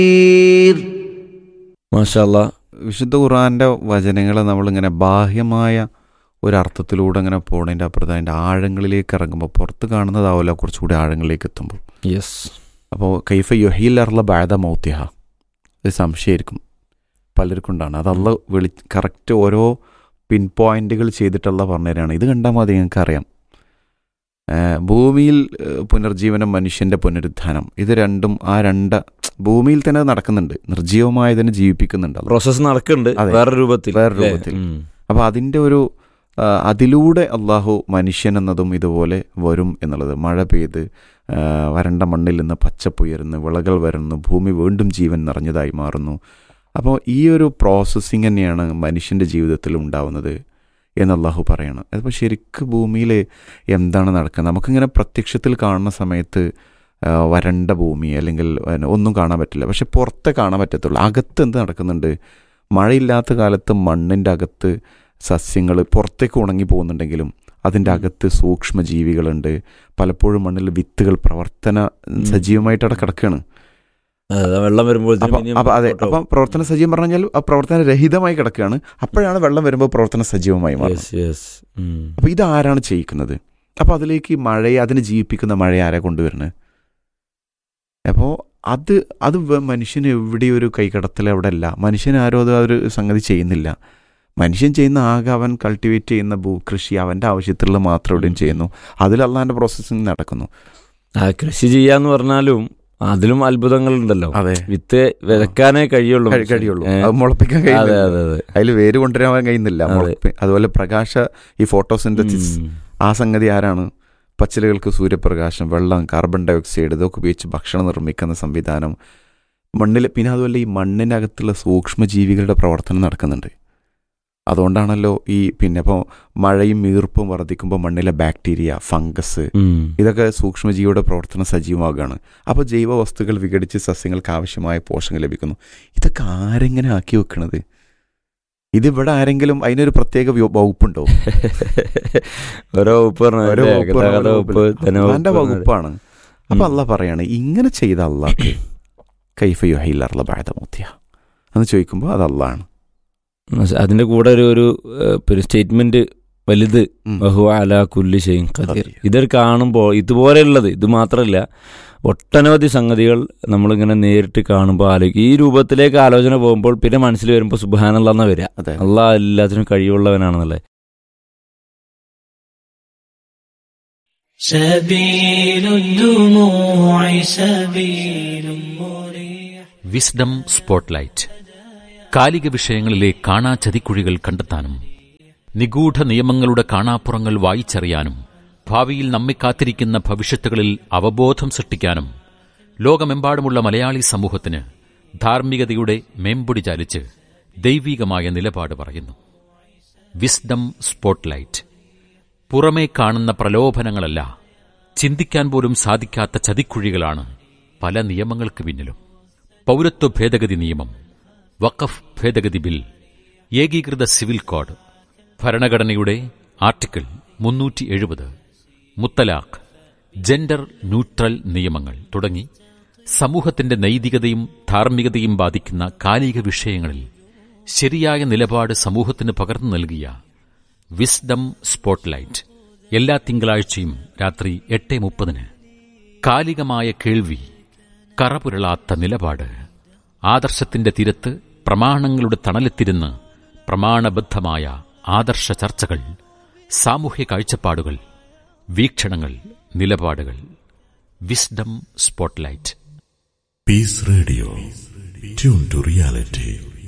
മാഷല്ല വിശുദ്ധ ഖുർആന്റെ വചനങ്ങൾ നമ്മളിങ്ങനെ ബാഹ്യമായ ഒരർത്ഥത്തിലൂടെ അങ്ങനെ പോണതിൻ്റെ അപ്പുറത്ത് അതിൻ്റെ ആഴങ്ങളിലേക്ക് ഇറങ്ങുമ്പോൾ പുറത്ത് കാണുന്നതാവില്ല കുറച്ചുകൂടി ആഴങ്ങളിലേക്ക് എത്തുമ്പോൾ യെസ് അപ്പോൾ കൈഫ യുഹീൽ അർല ബാധ മൗത്തിഹ ഇത് സംശയമായിരിക്കും പലർക്കും ഉണ്ടാണ് അതല്ല വിളി കറക്റ്റ് ഓരോ പിൻ പോയിന്റുകൾ ചെയ്തിട്ടുള്ള പറഞ്ഞുതരാണ് ഇത് കണ്ടാൽ മതി നിങ്ങൾക്ക് അറിയാം ഏഹ് ഭൂമിയിൽ ഏഹ് പുനർജീവനം മനുഷ്യൻ്റെ പുനരുത്ഥാനം ഇത് രണ്ടും ആ രണ്ട് ഭൂമിയിൽ തന്നെ അത് നടക്കുന്നുണ്ട് നിർജീവമായതിനെ ജീവിപ്പിക്കുന്നുണ്ട് അള്ളാഹ്. പ്രോസസ്സ് നടക്കുന്നുണ്ട് അതെ. വേറെ രൂപത്തിൽ വേറെ അല്ലേ? രൂപത്തിൽ. ഉം. അപ്പോൾ അതിൻ്റെ ഒരു ആ, അതിലൂടെ അള്ളാഹു മനുഷ്യൻ എന്നതും ഇതുപോലെ വരും എന്നുള്ളത് മഴ പെയ്ത് ആ, വരണ്ട മണ്ണിൽ നിന്ന് പച്ചപ്പുയരുന്നു വിളകൾ വരുന്നു ഭൂമി വീണ്ടും ജീവൻ നിറഞ്ഞതായി മാറുന്നു അപ്പോൾ ഈ ഒരു പ്രോസസ്സിങ് തന്നെയാണ് മനുഷ്യൻ്റെ ജീവിതത്തിൽ ഉണ്ടാവുന്നത് എന്ന് അള്ളാഹു പറയണം അതിപ്പോൾ ശരിക്ക് ഭൂമിയിൽ എന്താണ് നടക്കുന്നത് നമുക്കിങ്ങനെ പ്രത്യക്ഷത്തിൽ കാണുന്ന സമയത്ത് ആ, വരണ്ട ഭൂമി അല്ലെങ്കിൽ പിന്നെ ഒന്നും കാണാൻ പറ്റില്ല പക്ഷെ പുറത്തെ കാണാൻ പറ്റത്തുള്ളൂ അകത്ത് എന്ത് നടക്കുന്നുണ്ട് മഴയില്ലാത്ത കാലത്ത് മണ്ണിൻ്റെ അകത്ത് സസ്യങ്ങൾ പുറത്തേക്ക് ഉണങ്ങി പോകുന്നുണ്ടെങ്കിലും അതിൻ്റെ അകത്ത് സൂക്ഷ്മജീവികളുണ്ട് പലപ്പോഴും മണ്ണിൽ വിത്തുകൾ പ്രവർത്തന സജീവമായിട്ട് അവിടെ കിടക്കുകയാണ് അതെ, വെള്ളം വരുമ്പോഴത്തേക്കും അപ്പം ഇനിയും അപ്പം അതെ പുറത്തോട്ട് അപ്പം പ്രവർത്തന സജീവം പറഞ്ഞാൽ ആ പ്രവർത്തന രഹിതമായി കിടക്കുകയാണ് അപ്പോഴാണ് വെള്ളം വരുമ്പോൾ പ്രവർത്തന സജീവമായി പോകും. മാറുന്നത് Yes, yes. ഉം. അപ്പോൾ ഇതാരാണ് ചെയ്യിക്കുന്നത് അപ്പോൾ അതിലേക്ക് ഈ മഴയെ അതിനെ ജീവിപ്പിക്കുന്ന മഴയെ ആരാ കൊണ്ടുവരുന്നത് അപ്പോൾ അത് അത് വ- മനുഷ്യന് എവിടെയും ഒരു കൈകടത്തൽ അവിടെ അല്ല മനുഷ്യൻ ആരും അത് ആ ഒരു സംഗതി ചെയ്യുന്നില്ല മനുഷ്യൻ ചെയ്യുന്ന ആകെ അവൻ കൾട്ടിവേറ്റ് ചെയ്യുന്ന ഭൂകൃഷി അവൻ്റെ ആവശ്യത്തിലുള്ള മാത്രം എവിടെയും ചെയ്യുന്നു അതിൽ അള്ളാൻ്റെ പ്രോസസ്സിങ് നടക്കുന്നു ആ കൃഷി ചെയ്യാന്ന് പറഞ്ഞാലും അതിലും അത്ഭുതങ്ങളുണ്ടല്ലോ അതെ വിത്ത് വിതക്കാനേ കഴിയുള്ളൂ കഴി- കഴിയുള്ളൂ ഏ, അത് മുളപ്പിക്കാൻ അതെ കഴിയുന്നില്ല അതെ അതെ അതിൽ വേര് കൊണ്ടുവരാൻ കഴിയുന്നില്ല അതെ. മുളപ്പി- അതുപോലെ പ്രകാശ ഈ ഫോട്ടോസിന്തസിസ് ഉം. ആ സംഗതി ആരാണ് പച്ചിലകൾക്ക് സൂര്യപ്രകാശം വെള്ളം കാർബൺ ഡൈ ഓക്സൈഡ് ഇതൊക്കെ ഉപയോഗിച്ച് ഭക്ഷണം നിർമ്മിക്കുന്ന സംവിധാനം മണ്ണിൽ പിന്നെ അതുപോലെ ഈ മണ്ണിനകത്തുള്ള സൂക്ഷ്മജീവികളുടെ പ്രവർത്തനം നടക്കുന്നുണ്ട് അതുകൊണ്ടാണല്ലോ ഈ പിന്നെ ഇപ്പോൾ മഴയും ഈർപ്പും വർദ്ധിക്കുമ്പോൾ മണ്ണിലെ ബാക്ടീരിയ ഫംഗസ് ഉം. ഇതൊക്കെ സൂക്ഷ്മജീവിയുടെ പ്രവർത്തനം സജീവമാകുകയാണ് അപ്പോൾ ജൈവ വസ്തുക്കൾ വിഘടിച്ച് സസ്യങ്ങൾക്ക് ആവശ്യമായ പോഷകം ലഭിക്കുന്നു ഇതൊക്കെ ആരെങ്ങനെ ആക്കി വെക്കണത് ഇതിവിടെ ആരെങ്കിലും അതിനൊരു പ്രത്യേക വ്യോ- വകുപ്പുണ്ടോ ഓരോ വകുപ്പ് പറഞ്ഞ ഓരോ അല്ലേ? വകുപ്പ് ഗതാഗത ഓരോ വകുപ്പ് ധന അള്ളാന്റെ വകുപ്പ് വകുപ്പാണ് അപ്പൊ ഉം. അല്ല പറയാണ് ഇങ്ങനെ ചെയ്ത അള്ളാഹ് കൈഫയോ ഹൈലർല ബാധമൂത്തിയ എന്ന് ചോദിക്കുമ്പോൾ അത് അള്ളാണ് അതിന്റെ കൂടെ ഒരു ഒരു ഏഹ്, പിന്നെ സ്റ്റേറ്റ്മെന്റ് വലുത് ഉം. ബഹു അല കുല്ലി ഷെയ്ൻ ഖദീർ ഖദീർ. ഇതൊരു കാണുമ്പോൾ ഇതുപോലെയുള്ളത് ഇത് മാത്രമല്ല ഒട്ടനവധി സംഗതികൾ നമ്മളിങ്ങനെ നേരിട്ട് കാണുമ്പോൾ ആലോചിക്കും ഈ രൂപത്തിലേക്ക് ആലോചന പോകുമ്പോൾ പിന്നെ മനസ്സിൽ വരുമ്പോൾ സുബാനല്ലാന്ന വരിക അതെ അള്ളാഹ് എല്ലാത്തിനും കഴിവുള്ളവനാണെന്നല്ലേ سبيل الدموع سبيل مريح വിസ്ഡം സ്പോട്ട്ലൈറ്റ് കാലിക വിഷയങ്ങളിലെ കാണാ ചതിക്കുഴികൾ കണ്ടെത്താനും നിഗൂഢ നിയമങ്ങളുടെ കാണാപ്പുറങ്ങൾ വായിച്ചറിയാനും ഭാവിയിൽ നമ്മെ കാത്തിരിക്കുന്ന ഭവിഷ്യത്തുകളിൽ അവബോധം സൃഷ്ടിക്കാനും ലോകമെമ്പാടുമുള്ള മലയാളി സമൂഹത്തിന് ധാർമ്മികതയുടെ മേമ്പൊടി ചാലിച്ച് ദൈവീകമായ നിലപാട് പറയുന്നു വിസ്ഡം സ്പോട്ട്ലൈറ്റ് പുറമേ കാണുന്ന പ്രലോഭനങ്ങളല്ല ചിന്തിക്കാൻ പോലും സാധിക്കാത്ത ചതിക്കുഴികളാണ് പല നിയമങ്ങൾക്ക് പിന്നിലും പൗരത്വ ഭേദഗതി നിയമം വഖഫ് ഭേദഗതി ബിൽ ഏകീകൃത സിവിൽ കോഡ് ഭരണഘടനയുടെ ആർട്ടിക്കിൾ മുന്നൂറ്റി എഴുപത് മുത്തലാഖ് ജെൻഡർ ന്യൂട്രൽ നിയമങ്ങൾ തുടങ്ങി സമൂഹത്തിന്റെ നൈതികതയും ധാർമ്മികതയും ബാധിക്കുന്ന കാലിക വിഷയങ്ങളിൽ ശരിയായ നിലപാട് സമൂഹത്തിന് പകർന്നു നൽകിയ വിസ്ഡം സ്പോട്ട്ലൈറ്റ് എല്ലാ തിങ്കളാഴ്ചയും രാത്രി എട്ട് മുപ്പതിന് കാലികമായ കേൾവി കറപുരളാത്ത നിലപാട് ആദർശത്തിന്റെ തീരത്ത് പ്രമാണങ്ങളുടെ തണലെത്തിരുന്ന് പ്രമാണബദ്ധമായ ആദർശ ചർച്ചകൾ സാമൂഹ്യ കാഴ്ചപ്പാടുകൾ വീക്ഷണങ്ങൾ നിലപാടുകൾ wisdom spotlight Peace Radio. Tune to reality.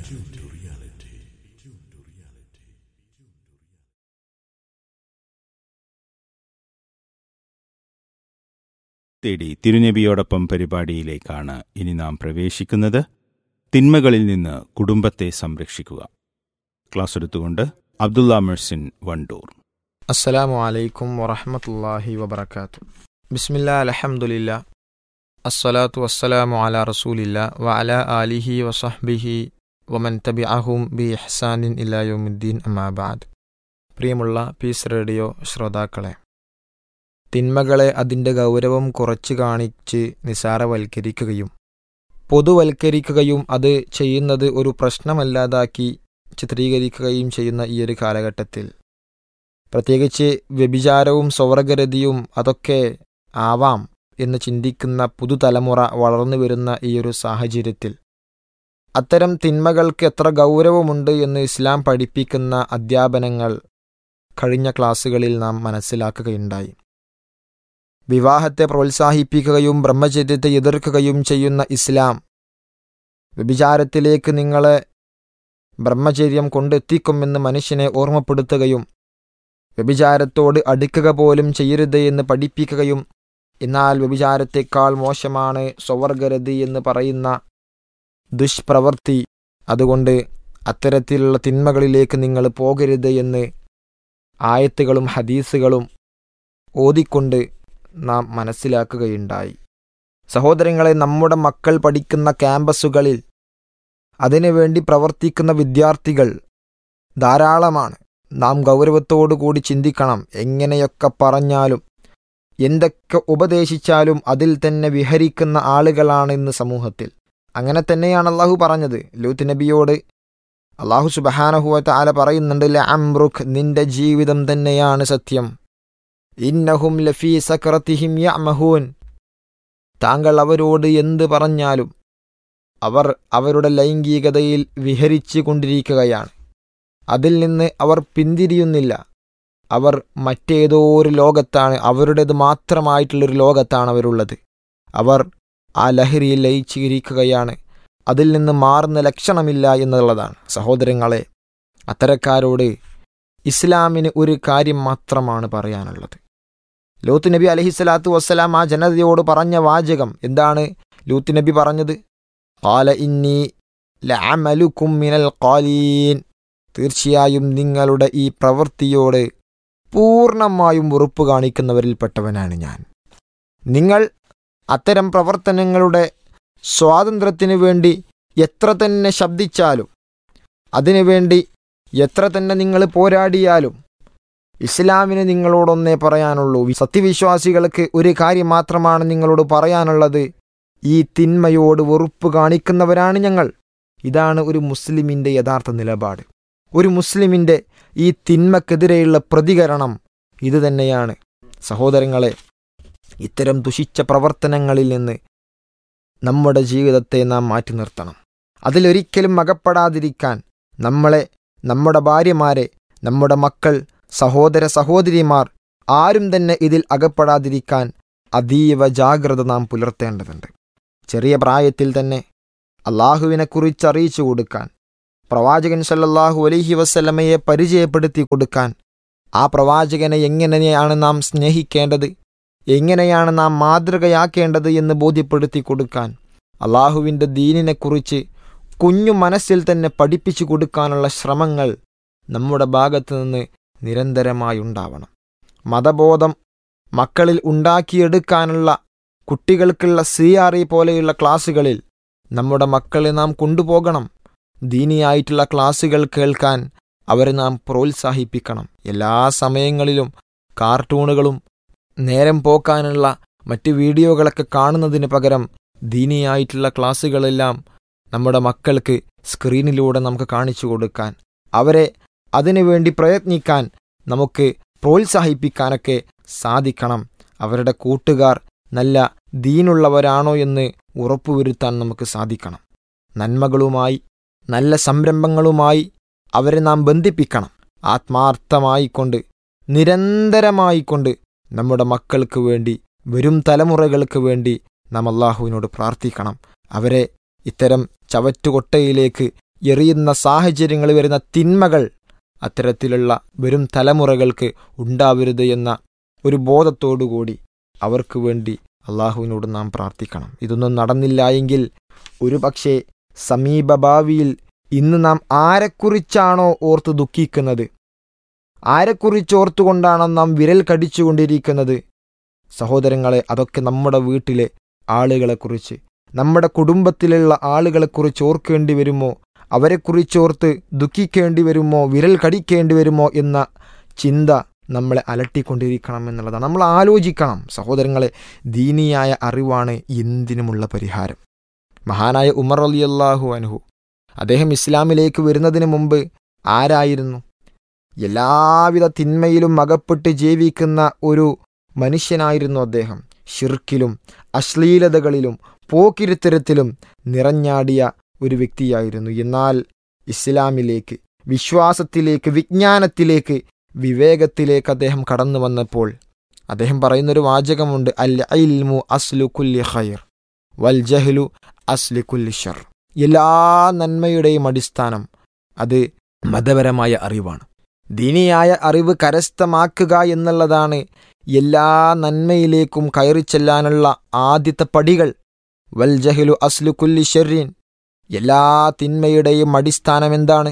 തേടി തിരുനബിയോടൊപ്പം പരിപാടിയിലേക്കാണ് ഇനി നാം പ്രവേശിക്കുന്നത് തിന്മകളിൽ നിന്ന് കുടുംബത്തെ സംരക്ഷിക്കുക ക്ലാസ് എടുത്തുകൊണ്ട് അബ്ദുള്ള മെഴ്സിൻ വണ്ടൂർ അസ്സലാമു അലൈക്കും വറഹമത്തല്ലാഹി വബർക്കാത്തു ബിസ്മില്ലാ അലഹമുല്ല അസ്സലാത്തു വസ്സലാമു അല റസൂലില്ല വ അല ആലിഹി വസഹ്ബിഹി വമൻ തബി അഹും ബി ഇഹ്സാനിൻ ഇലായുദ്ദീൻ അമാബാദ് പ്രിയമുള്ള പീസ് റേഡിയോ ശ്രോതാക്കളെ തിന്മകളെ അതിൻ്റെ ഗൗരവം കുറച്ച് കാണിച്ച് നിസാരവൽക്കരിക്കുകയും പൊതുവൽക്കരിക്കുകയും അത് ചെയ്യുന്നത് ഒരു പ്രശ്നമല്ലാതാക്കി ചിത്രീകരിക്കുകയും ചെയ്യുന്ന ഈ ഒരു കാലഘട്ടത്തിൽ പ്രത്യേകിച്ച് വ്യഭിചാരവും സ്വവർഗരതിയും അതൊക്കെ ആവാം എന്ന് ചിന്തിക്കുന്ന പുതുതലമുറ വളർന്നു വരുന്ന ഈ ഒരു സാഹചര്യത്തിൽ അത്തരം തിന്മകൾക്ക് എത്ര ഗൗരവമുണ്ട് എന്ന് ഇസ്ലാം പഠിപ്പിക്കുന്ന അധ്യാപനങ്ങൾ കഴിഞ്ഞ ക്ലാസ്സുകളിൽ നാം മനസ്സിലാക്കുകയുണ്ടായി വിവാഹത്തെ പ്രോത്സാഹിപ്പിക്കുകയും ബ്രഹ്മചര്യത്തെ എതിർക്കുകയും ചെയ്യുന്ന ഇസ്ലാം വ്യഭിചാരത്തിലേക്ക് നിങ്ങളെ ബ്രഹ്മചര്യം കൊണ്ടെത്തിക്കുമെന്ന് മനുഷ്യനെ ഓർമ്മപ്പെടുത്തുകയും വ്യഭിചാരത്തോട് അടുക്കുക പോലും ചെയ്യരുത് എന്ന് പഠിപ്പിക്കുകയും എന്നാൽ വ്യഭിചാരത്തെക്കാൾ മോശമാണ് സ്വവർഗരതി എന്ന് പറയുന്ന ദുഷ്പ്രവൃത്തി അതുകൊണ്ട് അത്തരത്തിലുള്ള തിന്മകളിലേക്ക് നിങ്ങൾ പോകരുത് എന്ന് ആയത്തുകളും ഹദീസുകളും ഓതിക്കൊണ്ട് നാം മനസ്സിലാക്കുകയുണ്ടായി സഹോദരങ്ങളെ നമ്മുടെ മക്കൾ പഠിക്കുന്ന ക്യാമ്പസുകളിൽ അതിനുവേണ്ടി പ്രവർത്തിക്കുന്ന വിദ്യാർത്ഥികൾ ധാരാളമാണ് നാം ഗൗരവത്തോടു കൂടി ചിന്തിക്കണം എങ്ങനെയൊക്കെ പറഞ്ഞാലും എന്തൊക്കെ ഉപദേശിച്ചാലും അതിൽ തന്നെ വിഹരിക്കുന്ന ആളുകളാണ് ഇന്ന് സമൂഹത്തിൽ അങ്ങനെ തന്നെയാണ് അള്ളാഹു പറഞ്ഞത് ലൂത്ത് നബിയോട് അള്ളാഹു സുബഹാനഹുവത്ത് ആല പറയുന്നുണ്ട് അംറുഖ് നിന്റെ ജീവിതം തന്നെയാണ് സത്യം ഇന്നഹും ലഫീ സക്രത്തിഹിം യമഹൂൻ താങ്കൾ അവരോട് എന്ത് പറഞ്ഞാലും അവർ അവരുടെ ലൈംഗികതയിൽ വിഹരിച്ചു കൊണ്ടിരിക്കുകയാണ് അതിൽ നിന്ന് അവർ പിന്തിരിയുന്നില്ല അവർ മറ്റേതോ ഒരു ലോകത്താണ് അവരുടേത് മാത്രമായിട്ടുള്ളൊരു ലോകത്താണ് അവരുള്ളത് അവർ ആ ലഹരിയിൽ ലയിച്ചിരിക്കുകയാണ് അതിൽ നിന്ന് മാറുന്ന ലക്ഷണമില്ല എന്നുള്ളതാണ് സഹോദരങ്ങളെ അത്തരക്കാരോട് ഇസ്ലാമിന് ഒരു കാര്യം മാത്രമാണ് പറയാനുള്ളത് ലൂത്ത് നബി അലഹിസ്വലാത്തു വസ്സലാം ആ ജനതയോട് പറഞ്ഞ വാചകം എന്താണ് ലൂത്ത് നബി പറഞ്ഞത് കാല ഇന്നി ലഅമലുക്കും മിനൽ ഖാലീൻ തീർച്ചയായും നിങ്ങളുടെ ഈ പ്രവൃത്തിയോട് പൂർണ്ണമായും വെറുപ്പ് കാണിക്കുന്നവരിൽപ്പെട്ടവനാണ് ഞാൻ നിങ്ങൾ അത്തരം പ്രവർത്തനങ്ങളുടെ സ്വാതന്ത്ര്യത്തിനു വേണ്ടി എത്ര തന്നെ ശബ്ദിച്ചാലും അതിനുവേണ്ടി എത്ര തന്നെ നിങ്ങൾ പോരാടിയാലും ഇസ്ലാമിന് നിങ്ങളോടൊന്നേ പറയാനുള്ളൂ സത്യവിശ്വാസികൾക്ക് ഒരു കാര്യം മാത്രമാണ് നിങ്ങളോട് പറയാനുള്ളത് ഈ തിന്മയോട് വെറുപ്പ് കാണിക്കുന്നവരാണ് ഞങ്ങൾ ഇതാണ് ഒരു മുസ്ലിമിൻ്റെ യഥാർത്ഥ നിലപാട് ഒരു മുസ്ലിമിൻ്റെ ഈ തിന്മക്കെതിരെയുള്ള പ്രതികരണം ഇത് തന്നെയാണ് സഹോദരങ്ങളെ ഇത്തരം ദുഷിച്ച പ്രവർത്തനങ്ങളിൽ നിന്ന് നമ്മുടെ ജീവിതത്തെ നാം മാറ്റി നിർത്തണം അതിലൊരിക്കലും അകപ്പെടാതിരിക്കാൻ നമ്മളെ നമ്മുടെ ഭാര്യമാരെ നമ്മുടെ മക്കൾ സഹോദര സഹോദരിമാർ ആരും തന്നെ ഇതിൽ അകപ്പെടാതിരിക്കാൻ അതീവ ജാഗ്രത നാം പുലർത്തേണ്ടതുണ്ട് ചെറിയ പ്രായത്തിൽ തന്നെ അള്ളാഹുവിനെക്കുറിച്ച് അറിയിച്ചു കൊടുക്കാൻ പ്രവാചകൻ സല്ലല്ലാഹു അലൈഹി വസല്ലമയെ പരിചയപ്പെടുത്തി കൊടുക്കാൻ ആ പ്രവാചകനെ എങ്ങനെയാണ് നാം സ്നേഹിക്കേണ്ടത് എങ്ങനെയാണ് നാം മാതൃകയാക്കേണ്ടത് എന്ന് ബോധ്യപ്പെടുത്തി കൊടുക്കാൻ അള്ളാഹുവിൻ്റെ ദീനിനെക്കുറിച്ച് കുഞ്ഞു മനസ്സിൽ തന്നെ പഠിപ്പിച്ചു കൊടുക്കാനുള്ള ശ്രമങ്ങൾ നമ്മുടെ ഭാഗത്തു നിന്ന് നിരന്തരമായി ഉണ്ടാവണം മതബോധം മക്കളിൽ ഉണ്ടാക്കിയെടുക്കാനുള്ള കുട്ടികൾക്കുള്ള സി ആർ ഇ പോലെയുള്ള ക്ലാസ്സുകളിൽ നമ്മുടെ മക്കളെ നാം കൊണ്ടുപോകണം ദീനിയായിട്ടുള്ള ക്ലാസ്സുകൾ കേൾക്കാൻ അവരെ നാം പ്രോത്സാഹിപ്പിക്കണം എല്ലാ സമയങ്ങളിലും കാർട്ടൂണുകളും നേരം പോക്കാനുള്ള മറ്റ് വീഡിയോകളൊക്കെ കാണുന്നതിന് പകരം ദീനിയായിട്ടുള്ള ക്ലാസ്സുകളെല്ലാം നമ്മുടെ മക്കൾക്ക് സ്ക്രീനിലൂടെ നമുക്ക് കാണിച്ചു കൊടുക്കാൻ അവരെ അതിനുവേണ്ടി പ്രയത്നിക്കാൻ നമുക്ക് പ്രോത്സാഹിപ്പിക്കാനൊക്കെ സാധിക്കണം അവരുടെ കൂട്ടുകാർ നല്ല ദീനുള്ളവരാണോ എന്ന് ഉറപ്പുവരുത്താൻ നമുക്ക് സാധിക്കണം നന്മകളുമായി നല്ല സംരംഭങ്ങളുമായി അവരെ നാം ബന്ധിപ്പിക്കണം ആത്മാർത്ഥമായിക്കൊണ്ട് നിരന്തരമായിക്കൊണ്ട് നമ്മുടെ മക്കൾക്ക് വേണ്ടി വരും തലമുറകൾക്ക് വേണ്ടി നാം അള്ളാഹുവിനോട് പ്രാർത്ഥിക്കണം അവരെ ഇത്തരം ചവറ്റുകൊട്ടയിലേക്ക് എറിയുന്ന സാഹചര്യങ്ങൾ വരുന്ന തിന്മകൾ അത്തരത്തിലുള്ള വരും തലമുറകൾക്ക് ഉണ്ടാവരുത് എന്ന ഒരു ബോധത്തോടുകൂടി അവർക്ക് വേണ്ടി അള്ളാഹുവിനോട് നാം പ്രാർത്ഥിക്കണം ഇതൊന്നും നടന്നില്ല എങ്കിൽ ഒരു പക്ഷേ സമീപഭാവിയിൽ ഇന്ന് നാം ആരെക്കുറിച്ചാണോ ഓർത്ത് ദുഃഖിക്കുന്നത് ആരെക്കുറിച്ച് ഓർത്തുകൊണ്ടാണോ നാം വിരൽ കടിച്ചുകൊണ്ടിരിക്കുന്നത് സഹോദരങ്ങളെ അതൊക്കെ നമ്മുടെ വീട്ടിലെ ആളുകളെക്കുറിച്ച് നമ്മുടെ കുടുംബത്തിലുള്ള ആളുകളെക്കുറിച്ച് ഓർക്കേണ്ടി വരുമോ അവരെക്കുറിച്ചോർത്ത് ദുഃഖിക്കേണ്ടി വരുമോ വിരൽ കടിക്കേണ്ടി വരുമോ എന്ന ചിന്ത നമ്മളെ അലട്ടിക്കൊണ്ടിരിക്കണം എന്നുള്ളതാണ് നമ്മൾ ആലോചിക്കണം സഹോദരങ്ങളെ ദീനിയായ അറിവാണ് എന്തിനുമുള്ള പരിഹാരം മഹാനായ ഉമർ അലി അള്ളാഹു അൻഹു അദ്ദേഹം ഇസ്ലാമിലേക്ക് വരുന്നതിന് മുമ്പ് ആരായിരുന്നു എല്ലാവിധ തിന്മയിലും അകപ്പെട്ട് ജീവിക്കുന്ന ഒരു മനുഷ്യനായിരുന്നു അദ്ദേഹം ഷിർക്കിലും അശ്ലീലതകളിലും പോക്കിരുത്തരത്തിലും നിറഞ്ഞാടിയ ഒരു വ്യക്തിയായിരുന്നു എന്നാൽ ഇസ്ലാമിലേക്ക് വിശ്വാസത്തിലേക്ക് വിജ്ഞാനത്തിലേക്ക് വിവേകത്തിലേക്ക് അദ്ദേഹം കടന്നു വന്നപ്പോൾ അദ്ദേഹം പറയുന്നൊരു വാചകമുണ്ട് അൽ ഇൽമു അസ്ലു കുല്ലി ഖൈർ വൽ ജഹ്ലു അസ്ലി കുല്ലി ഷർ എല്ലാ നന്മയുടെയും അടിസ്ഥാനം അത് മതപരമായ അറിവാണ് ദീനിയായ അറിവ് കരസ്ഥമാക്കുക എന്നുള്ളതാണ് എല്ലാ നന്മയിലേക്കും കയറി ചെല്ലാനുള്ള ആദ്യത്തെ പടികൾ വൽ ജഹ്ലു അസ്ലു കുല്ലി ഷെറിൻ എല്ലാ തിന്മയുടെയും അടിസ്ഥാനം എന്താണ്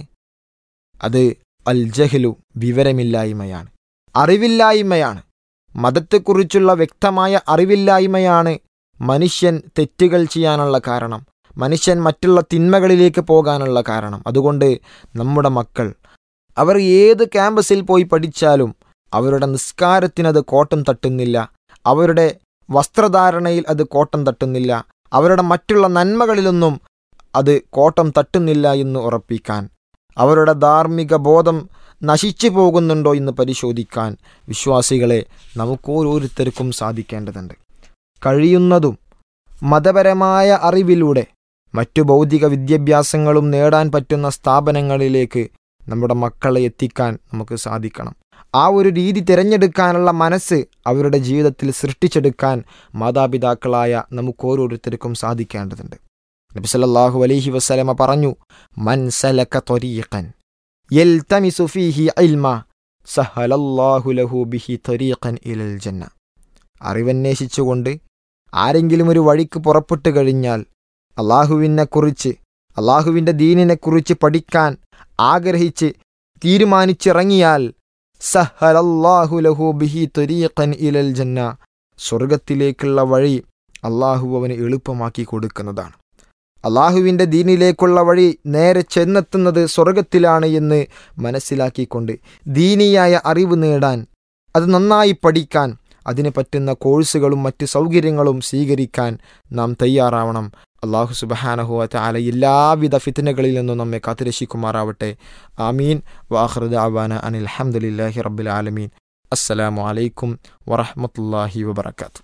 അത് അൽ ജഹ്ലു വിവരമില്ലായ്മയാണ് അറിവില്ലായ്മയാണ് മതത്തെക്കുറിച്ചുള്ള വ്യക്തമായ അറിവില്ലായ്മയാണ് മനുഷ്യൻ തെറ്റുകൾ ചെയ്യാനുള്ള കാരണം മനുഷ്യൻ മറ്റുള്ള തിന്മകളിലേക്ക് പോകാനുള്ള കാരണം അതുകൊണ്ട് നമ്മുടെ മക്കൾ അവർ ഏത് ക്യാമ്പസിൽ പോയി പഠിച്ചാലും അവരുടെ നിസ്കാരത്തിനത് കോട്ടം തട്ടുന്നില്ല അവരുടെ വസ്ത്രധാരണയിൽ അത് കോട്ടം തട്ടുന്നില്ല അവരുടെ മറ്റുള്ള നന്മകളിലൊന്നും അത് കോട്ടം തട്ടുന്നില്ല എന്ന് ഉറപ്പിക്കാൻ അവരുടെ ധാർമ്മിക ബോധം നശിച്ചു പോകുന്നുണ്ടോ എന്ന് പരിശോധിക്കാൻ വിശ്വാസികളെ നമുക്കോരോരുത്തർക്കും സാധിക്കേണ്ടതുണ്ട് കഴിയുന്നതും മതപരമായ അറിവിലൂടെ മറ്റു ഭൗതിക വിദ്യാഭ്യാസങ്ങളും നേടാൻ പറ്റുന്ന സ്ഥാപനങ്ങളിലേക്ക് നമ്മുടെ മക്കളെ എത്തിക്കാൻ നമുക്ക് സാധിക്കണം ആ ഒരു രീതി തിരഞ്ഞെടുക്കാനുള്ള മനസ്സ് അവരുടെ ജീവിതത്തിൽ സൃഷ്ടിച്ചെടുക്കാൻ മാതാപിതാക്കളായ നമുക്ക് ഓരോരുത്തർക്കും സാധിക്കേണ്ടതുണ്ട് നബി സല്ലല്ലാഹു അലൈഹി വസല്ലമ പറഞ്ഞു മൻ സലക ത്വരീഖൻ യൽതമിസു ഫീഹി ഇൽമ സഹലല്ലാഹു ലഹു ബിഹി ത്വരീഖൻ ഇലൽ ജന്ന അറിവന്വേഷിച്ചുകൊണ്ട് ആരെങ്കിലും ഒരു വഴിക്ക് പുറപ്പെട്ടു കഴിഞ്ഞാൽ അള്ളാഹുവിനെക്കുറിച്ച് അള്ളാഹുവിൻ്റെ ദീനിനെക്കുറിച്ച് പഠിക്കാൻ ആഗ്രഹിച്ച് തീരുമാനിച്ചിറങ്ങിയാൽ സഹലല്ലാഹു ലഹു ബിഹി ത്വരീഖൻ ഇലൽ ജന്ന സ്വർഗത്തിലേക്കുള്ള വഴി അള്ളാഹു അവന് എളുപ്പമാക്കി കൊടുക്കുന്നതാണ് അള്ളാഹുവിൻ്റെ ദീനിലേക്കുള്ള വഴി നേരെ ചെന്നെത്തുന്നത് സ്വർഗത്തിലാണ് എന്ന് മനസ്സിലാക്കിക്കൊണ്ട് ദീനിയായ അറിവ് നേടാൻ അത് നന്നായി പഠിക്കാൻ അതിന് പറ്റുന്ന കോഴ്സുകളും മറ്റ് സൗകര്യങ്ങളും സ്വീകരിക്കാൻ നാം തയ്യാറാവണം അള്ളാഹു സുബഹാനഹുവ താല എല്ലാവിധ ഫിത്തനകളിൽ നിന്നും നമ്മെ കാത്തുരക്ഷിക്കുമാറാവട്ടെ ആമീൻ വാഹൃദ് ആവാന അനിൽ അഹമ്മദില്ലാഹി റബ്ബിൽ ആലമീൻ അസ്സലാമു അലൈക്കും വറഹമത്തല്ലാഹി വബർക്കാത്തു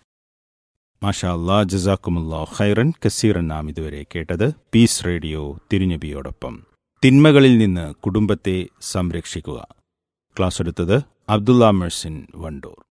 മാഷാ അല്ലാ ജസാക്കുമുല്ലാ ഖൈറൻ കസീറൻ നാം ഇതുവരെ കേട്ടത് പീസ് റേഡിയോ തിരുനബിയോടൊപ്പം തിന്മകളിൽ നിന്ന് കുടുംബത്തെ സംരക്ഷിക്കുക ക്ലാസ് എടുത്തത് അബ്ദുള്ള മെഴ്സിൻ വണ്ടൂർ